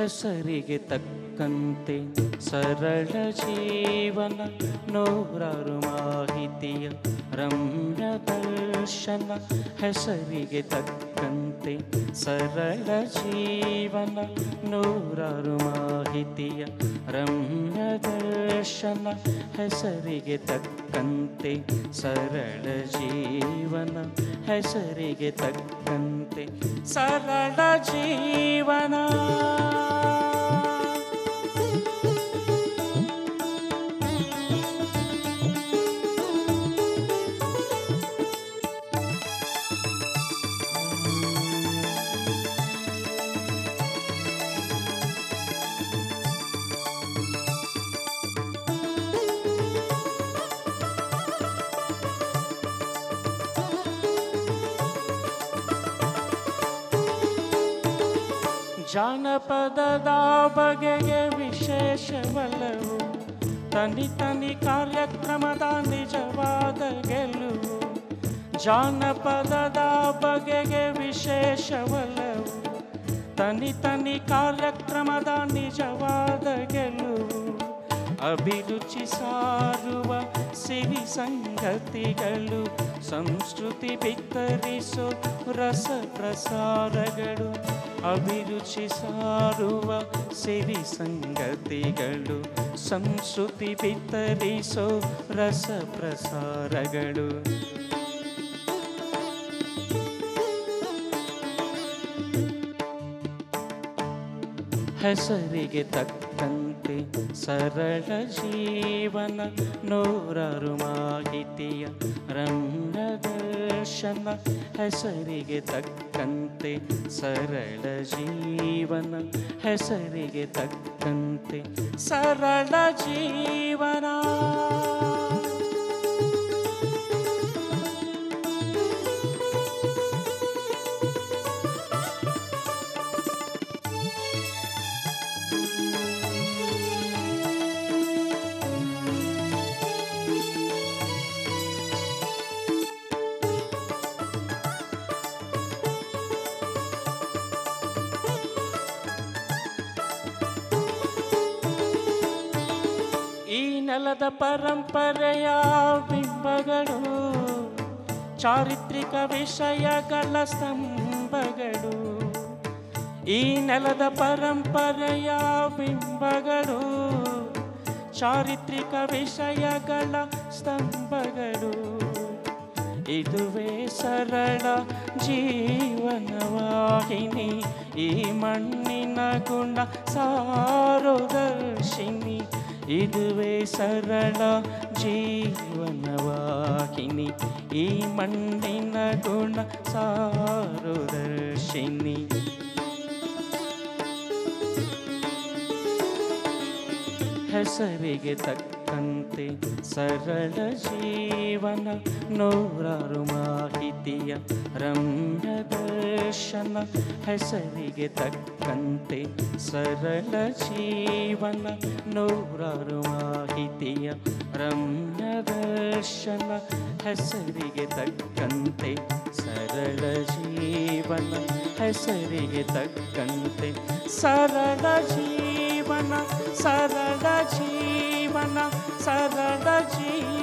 ಹೆಸರಿಗೆ ತಕ್ಕಂತೆ ಸರಳ ಜೀವನ ನೂರಾರು ಮಾಹಿತಿಯ ರಮ್ಯ ದರ್ಶನ ಹೆಸರಿಗೆ ತಕ್ಕಂತೆ ಸರಳ ಜೀವನ ನೂರಾರು ಮಾಹಿತಿಯ ರಮ್ಯ ದರ್ಶನ ಹೆಸರಿಗೆ ತಕ್ಕಂತೆ ಸರಳ ಜೀವನ ಹೆಸರಿಗೆ ತಕ್ಕಂತೆ ಸರಳ ಜೀವನ ಜಾನಪದದ ಬಗೆಗೆ ವಿಶೇಷ ಒಲವು ತನಿ ತನಿ ಕಾರ್ಯಕ್ರಮದ ನಿಜವಾದ ಗೆಲುವು ಜಾನಪದದ ಬಗೆಗೆ ವಿಶೇಷ ಒಲವು ತನಿ ತನಿ ಕಾರ್ಯಕ್ರಮದ ನಿಜವಾದ ಗೆಲುವು ಅಭಿರುಚಿ ಸಾರುವ ಸಿರಿ ಸಂಗತಿಗಳು ಸಂಸ್ಕೃತಿ ಬಿತ್ತರಿಸೋ ರಸ ಪ್ರಸಾರಗಳು ಅಭಿರುಚಿ ಸಾರುವ ಸಿರಿ ಸಂಗತಿಗಳು ಸಂಸ್ಕೃತಿ ಬಿತ್ತರಿಸೋ ರಸ ಪ್ರಸಾರಗಳು ಹೆಸರಿಗೆ ತಕ್ಕಂತೆ ಸರಳ ಜೀವನ ನೂರಾರು ಮಾಹಿತಿಯ ರಮ್ಯ ದರ್ಶನ ಹೆಸರಿಗೆ ತಕ್ಕಂತೆ ಸರಳ ಜೀವನ ಹೆಸರಿಗೆ ತಕ್ಕಂತೆ ಸರಳ ಜೀವನ ಈ ನೆಲದ ಪರಂಪರೆಯ ಬಿಂಬಗಳು ಚಾರಿತ್ರಿಕ ವಿಷಯಗಳ ಸ್ತಂಭಗಳು ಈ ನೆಲದ ಪರಂಪರೆಯ ಬಿಂಬಗಳು ಚಾರಿತ್ರಿಕ ವಿಷಯಗಳ ಸ್ತಂಭಗಳು ಇದುವೇ ಸರಳ ಜೀವನವಾಹಿನಿ ಈ ಮಣ್ಣಿನ ಗುಣ ಸಾರೋದರ್ಶಿನಿ ಇದುವೇ ಸರಳ ಜೀವನವಾಹಿನಿ ಈ ಮಣ್ಣಿನ ಗುಣ ಸಾರೋದರ್ಶಿನಿ ಹೆಸರಿಗೆ ತಕ್ಕಂತೆ ಸರಳ ಜೀವನ ನೂರಾರು ಮಾಹಿತಿಯ ರಮ್ಯ ದರ್ಶನ ಹೆಸರಿಗೆ ತಕ್ಕಂತೆ ಸರಳ ಜೀವನ ನೂರಾರು ಮಾಹಿತಿಯ ರಮ್ಯ ದರ್ಶನ ಹೆಸರಿಗೆ ತಕ್ಕಂತೆ ಸರಳ ಜೀವನ ಹೆಸರಿಗೆ ತಕ್ಕಂತೆ ಸರಳ ಜೀವನ ಸರಳ ಜೀವನ ಸರಳ ಜೀವನ